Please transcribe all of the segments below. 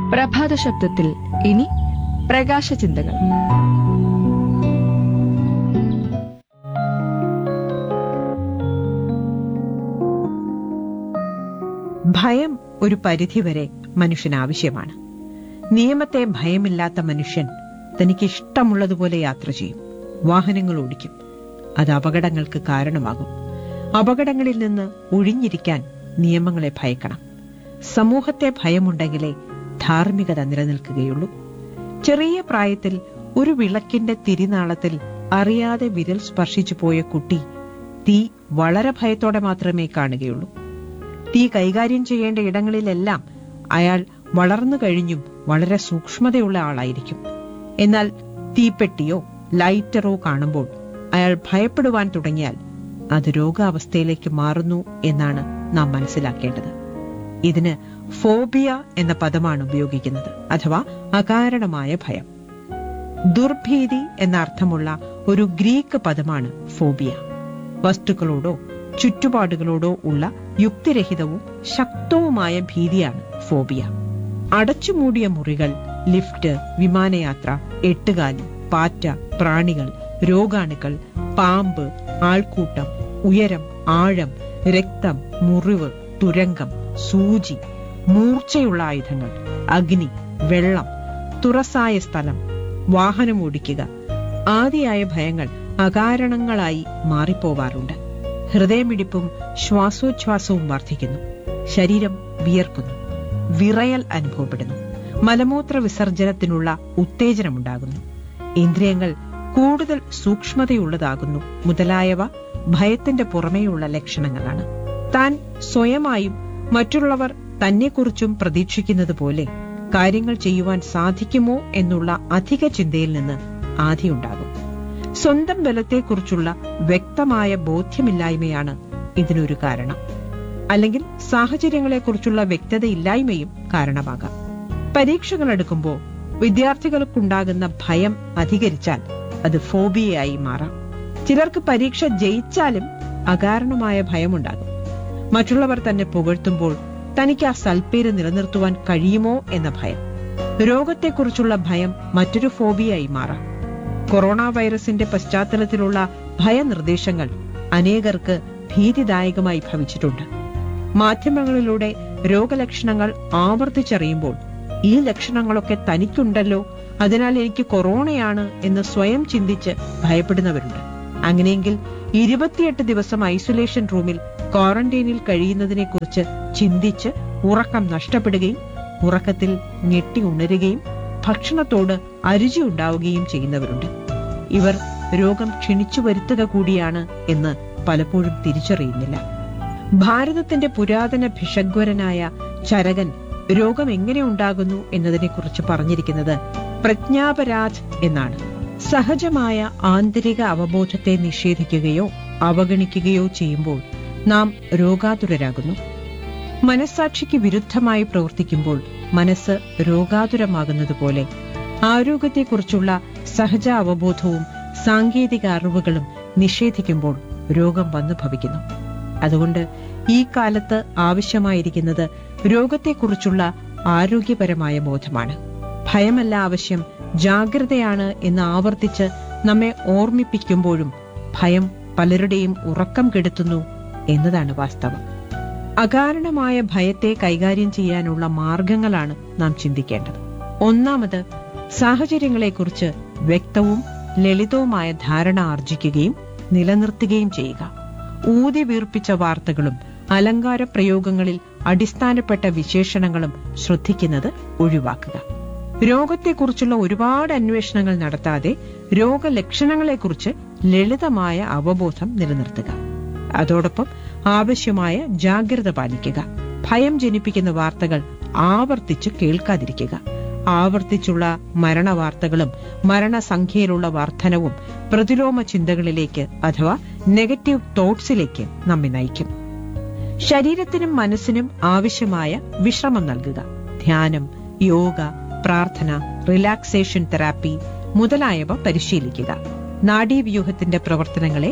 പ്രഭാത ശബ്ദത്തിൽ ഇനി പ്രകാശ ചിന്തകൾ ഭയം ഒരു പരിധിവരെ മനുഷ്യന് ആവശ്യമാണ് നിയമത്തെ ഭയമില്ലാത്ത മനുഷ്യൻ തനിക്ക് ഇഷ്ടമുള്ളതുപോലെ യാത്ര ചെയ്യും വാഹനങ്ങൾ ഓടിക്കും അത് അപകടങ്ങൾക്ക് കാരണമാകും അപകടങ്ങളിൽ നിന്ന് ഒഴിഞ്ഞിരിക്കാൻ നിയമങ്ങളെ ഭയക്കണം സമൂഹത്തെ ഭയമുണ്ടെങ്കിലേ ധാർമ്മികത നിലനിൽക്കുകയുള്ളൂ ചെറിയ പ്രായത്തിൽ ഒരു വിളക്കിന്റെ തിരിനാളത്തിൽ അറിയാതെ വിരൽ സ്പർശിച്ചു പോയ കുട്ടി തീ വളരെ ഭയത്തോടെ മാത്രമേ കാണുകയുള്ളൂ തീ കൈകാര്യം ചെയ്യേണ്ട ഇടങ്ങളിലെല്ലാം അയാൾ വളർന്നു കഴിഞ്ഞും വളരെ സൂക്ഷ്മതയുള്ള ആളായിരിക്കും എന്നാൽ തീപ്പെട്ടിയോ ലൈറ്ററോ കാണുമ്പോൾ അയാൾ ഭയപ്പെടുവാൻ തുടങ്ങിയാൽ അത് രോഗാവസ്ഥയിലേക്ക് മാറുന്നു എന്നാണ് നാം മനസ്സിലാക്കേണ്ടത് ഇതിന് ഫോബിയ എന്ന പദമാണ് ഉപയോഗിക്കുന്നത് അഥവാ അകാരണമായ ഭയം ദുർഭീതി എന്ന അർത്ഥമുള്ള ഒരു ഗ്രീക്ക് പദമാണ് ഫോബിയ വസ്തുക്കളോടോ ചുറ്റുപാടുകളോടോ ഉള്ള യുക്തിരഹിതവും ശക്തവുമായ ഭീതിയാണ് ഫോബിയ അടച്ചുമൂടിയ മുറികൾ ലിഫ്റ്റ് വിമാനയാത്ര എട്ടുകാലി പാറ്റ പ്രാണികൾ രോഗാണുക്കൾ പാമ്പ് ആൾക്കൂട്ടം ഉയരം ആഴം രക്തം മുറിവ് തുരങ്കം സൂചി മൂർച്ചയുള്ള ആയുധങ്ങൾ അഗ്നി വെള്ളം തുറസായ സ്ഥലം വാഹനം ഓടിക്കുക ആദിയായ ഭയങ്ങൾ അകാരണങ്ങളായി മാറിപ്പോവാറുണ്ട് ഹൃദയമിടിപ്പും ശ്വാസോച്ഛ്വാസവും വർദ്ധിക്കുന്നു ശരീരം വിയർക്കുന്നു വിറയൽ അനുഭവപ്പെടുന്നു മലമൂത്ര വിസർജനത്തിനുള്ള ഉത്തേജനമുണ്ടാകുന്നു ഇന്ദ്രിയങ്ങൾ കൂടുതൽ സൂക്ഷ്മതയുള്ളതാകുന്നു മുതലായവ ഭയത്തിന്റെ പുറമേയുള്ള ലക്ഷണങ്ങളാണ് താൻ സ്വയമായും മറ്റുള്ളവർ തന്നെക്കുറിച്ചും പ്രതീക്ഷിക്കുന്നത് പോലെ കാര്യങ്ങൾ ചെയ്യുവാൻ സാധിക്കുമോ എന്നുള്ള അധിക ചിന്തയിൽ നിന്ന് ആധിയുണ്ടാകും സ്വന്തം ബലത്തെക്കുറിച്ചുള്ള വ്യക്തമായ ബോധ്യമില്ലായ്മയാണ് ഇതിനൊരു കാരണം അല്ലെങ്കിൽ സാഹചര്യങ്ങളെക്കുറിച്ചുള്ള വ്യക്തതയില്ലായ്മയും കാരണമാകാം പരീക്ഷകൾ എടുക്കുമ്പോൾ വിദ്യാർത്ഥികൾക്കുണ്ടാകുന്ന ഭയം അധികരിച്ചാൽ അത് ഫോബിയയായി മാറാം ചിലർക്ക് പരീക്ഷ ജയിച്ചാലും അകാരണമായ ഭയമുണ്ടാകും മറ്റുള്ളവർ തന്നെ പുകഴ്ത്തുമ്പോൾ തനിക്ക് ആ സൽപ്പേര് നിലനിർത്തുവാൻ കഴിയുമോ എന്ന ഭയം രോഗത്തെക്കുറിച്ചുള്ള ഭയം മറ്റൊരു ഫോബിയായി മാറാം കൊറോണ വൈറസിന്റെ പശ്ചാത്തലത്തിലുള്ള ഭയനിർദ്ദേശങ്ങൾ അനേകർക്ക് ഭീതിദായകമായി ഭവിച്ചിട്ടുണ്ട് മാധ്യമങ്ങളിലൂടെ രോഗലക്ഷണങ്ങൾ ആവർത്തിച്ചറിയുമ്പോൾ ഈ ലക്ഷണങ്ങളൊക്കെ തനിക്കുണ്ടല്ലോ അതിനാൽ എനിക്ക് കൊറോണയാണ് എന്ന് സ്വയം ചിന്തിച്ച് ഭയപ്പെടുന്നവരുണ്ട് അങ്ങനെയെങ്കിൽ ഇരുപത്തിയെട്ട് ദിവസം ഐസൊലേഷൻ റൂമിൽ ക്വാറന്റൈനിൽ കഴിയുന്നതിനെക്കുറിച്ച് ചിന്തിച്ച് ഉറക്കം നഷ്ടപ്പെടുകയും ഉറക്കത്തിൽ ഞെട്ടി ഉണരുകയും ഭക്ഷണത്തോട് അരുചി ഉണ്ടാവുകയും ചെയ്യുന്നവരുണ്ട് ഇവർ രോഗം ക്ഷണിച്ചു വരുത്തുക കൂടിയാണ് എന്ന് പലപ്പോഴും തിരിച്ചറിയുന്നില്ല ഭാരതത്തിന്റെ പുരാതന ഭിഷഗ്വരനായ ചരകൻ രോഗം എങ്ങനെ ഉണ്ടാകുന്നു എന്നതിനെക്കുറിച്ച് പറഞ്ഞിരിക്കുന്നത് പ്രജ്ഞാപരാധ് എന്നാണ് സഹജമായ ആന്തരിക അവബോധത്തെ നിഷേധിക്കുകയോ അവഗണിക്കുകയോ ചെയ്യുമ്പോൾ നാം രോഗാതുരരാകുന്നു മനസ്സാക്ഷിക്ക് വിരുദ്ധമായി പ്രവർത്തിക്കുമ്പോൾ മനസ്സ് രോഗാതുരമാകുന്നതുപോലെ ആരോഗ്യത്തെക്കുറിച്ചുള്ള സഹജ അവബോധവും സാങ്കേതിക അറിവുകളും നിഷേധിക്കുമ്പോൾ രോഗം വന്നു ഭവിക്കുന്നു അതുകൊണ്ട് ഈ കാലത്ത് ആവശ്യമായിരിക്കുന്നത് രോഗത്തെക്കുറിച്ചുള്ള ആരോഗ്യപരമായ ബോധമാണ് ഭയമല്ല ആവശ്യം ജാഗ്രതയാണ് എന്ന് ആവർത്തിച്ച് നമ്മെ ഓർമ്മിപ്പിക്കുമ്പോഴും ഭയം പലരുടെയും ഉറക്കം കെടുത്തുന്നു എന്നതാണ് വാസ്തവം അകാരണമായ ഭയത്തെ കൈകാര്യം ചെയ്യാനുള്ള മാർഗങ്ങളാണ് നാം ചിന്തിക്കേണ്ടത് ഒന്നാമത് സാഹചര്യങ്ങളെക്കുറിച്ച് വ്യക്തവും ലളിതവുമായ ധാരണ ആർജിക്കുകയും നിലനിർത്തുകയും ചെയ്യുക ഊതി വീർപ്പിച്ച വാർത്തകളും അലങ്കാര പ്രയോഗങ്ങളിൽ അടിസ്ഥാനപ്പെട്ട വിശേഷണങ്ങളും ശ്രദ്ധിക്കുന്നത് ഒഴിവാക്കുക രോഗത്തെക്കുറിച്ചുള്ള ഒരുപാട് അന്വേഷണങ്ങൾ നടത്താതെ രോഗലക്ഷണങ്ങളെക്കുറിച്ച് ലളിതമായ അവബോധം നിലനിർത്തുക അതോടൊപ്പം ആവശ്യമായ ജാഗ്രത പാലിക്കുക ഭയം ജനിപ്പിക്കുന്ന വാർത്തകൾ ആവർത്തിച്ച് കേൾക്കാതിരിക്കുക ആവർത്തിച്ചുള്ള മരണവാർത്തകളും മരണസംഖ്യയിലുള്ള വർധനവും പ്രതിലോമ ചിന്തകളിലേക്ക് അഥവാ നെഗറ്റീവ് തോട്ട്സിലേക്ക് നമ്മെ നയിക്കും ശരീരത്തിനും മനസ്സിനും ആവശ്യമായ വിശ്രമം നൽകുക ധ്യാനം യോഗ പ്രാർത്ഥന റിലാക്സേഷൻ തെറാപ്പി മുതലായവ പരിശീലിക്കുക നാഡീവ്യൂഹത്തിന്റെ പ്രവർത്തനങ്ങളെ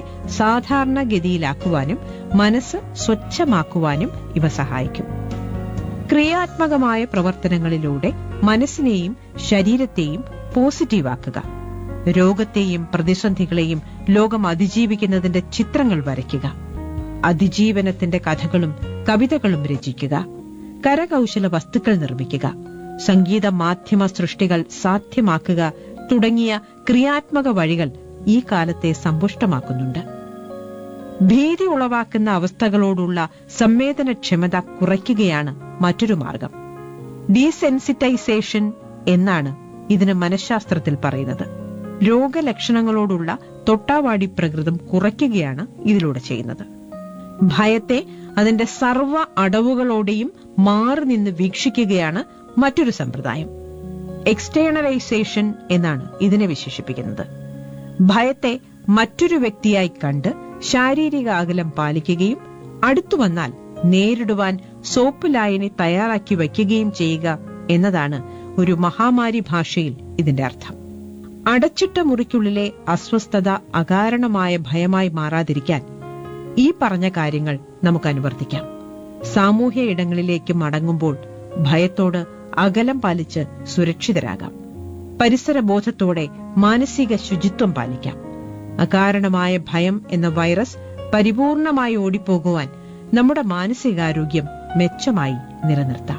സാധാരണഗതിയിലാക്കുവാനും മനസ്സ് സ്വച്ഛമാക്കുവാനും ഇവ സഹായിക്കും ക്രിയാത്മകമായ പ്രവർത്തനങ്ങളിലൂടെ മനസ്സിനെയും ശരീരത്തെയും പോസിറ്റീവാക്കുക രോഗത്തെയും പ്രതിസന്ധികളെയും ലോകം അതിജീവിക്കുന്നതിന്റെ ചിത്രങ്ങൾ വരയ്ക്കുക അതിജീവനത്തിന്റെ കഥകളും കവിതകളും രചിക്കുക കരകൗശല വസ്തുക്കൾ നിർമ്മിക്കുക സംഗീത മാധ്യമ സൃഷ്ടികൾ സാധ്യമാക്കുക തുടങ്ങിയ ക്രിയാത്മക വഴികൾ ഈ കാലത്തെ സമ്പുഷ്ടമാക്കുന്നുണ്ട് ഭീതി ഉളവാക്കുന്ന അവസ്ഥകളോടുള്ള സംവേദനക്ഷമത കുറയ്ക്കുകയാണ് മറ്റൊരു മാർഗം ഡീസെൻസിറ്റൈസേഷൻ എന്നാണ് ഇതിന് മനഃശാസ്ത്രത്തിൽ പറയുന്നത് രോഗലക്ഷണങ്ങളോടുള്ള തൊട്ടാവാടി പ്രകൃതം കുറയ്ക്കുകയാണ് ഇതിലൂടെ ചെയ്യുന്നത് ഭയത്തെ അതിന്റെ സർവ അടവുകളോടെയും മാറി നിന്ന് വീക്ഷിക്കുകയാണ് മറ്റൊരു സമ്പ്രദായം എക്സ്റ്റേണലൈസേഷൻ എന്നാണ് ഇതിനെ വിശേഷിപ്പിക്കുന്നത് ഭയത്തെ മറ്റൊരു വ്യക്തിയായി കണ്ട് ശാരീരിക അകലം പാലിക്കുകയും അടുത്തു വന്നാൽ നേരിടുവാൻ സോപ്പ് ലായനി തയ്യാറാക്കി വയ്ക്കുകയും ചെയ്യുക എന്നതാണ് ഒരു മഹാമാരി ഭാഷയിൽ ഇതിന്റെ അർത്ഥം അടച്ചിട്ട മുറിക്കുള്ളിലെ അസ്വസ്ഥത അകാരണമായ ഭയമായി മാറാതിരിക്കാൻ ഈ പറഞ്ഞ കാര്യങ്ങൾ നമുക്ക് അനുവർത്തിക്കാം സാമൂഹ്യ ഇടങ്ങളിലേക്ക് മടങ്ങുമ്പോൾ ഭയത്തോട് അകലം പാലിച്ച് സുരക്ഷിതരാകാം പരിസരബോധത്തോടെ മാനസിക ശുചിത്വം പാലിക്കാം അകാരണമായ ഭയം എന്ന വൈറസ് പരിപൂർണമായി ഓടിപ്പോകുവാൻ നമ്മുടെ മാനസികാരോഗ്യം മെച്ചമായി നിലനിർത്താം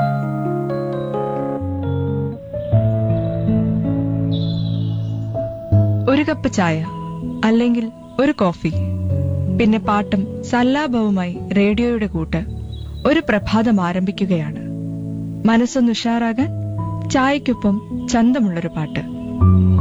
ഒരു കപ്പ് ചായ അല്ലെങ്കിൽ ഒരു കോഫി പിന്നെ പാട്ടും സല്ലാപവുമായി റേഡിയോയുടെ കൂട്ട് ഒരു പ്രഭാതം ആരംഭിക്കുകയാണ് മനസ്സൊന്ന് ഉഷാറാകാൻ ചായക്കൊപ്പം ചന്തമുള്ളൊരു പാട്ട്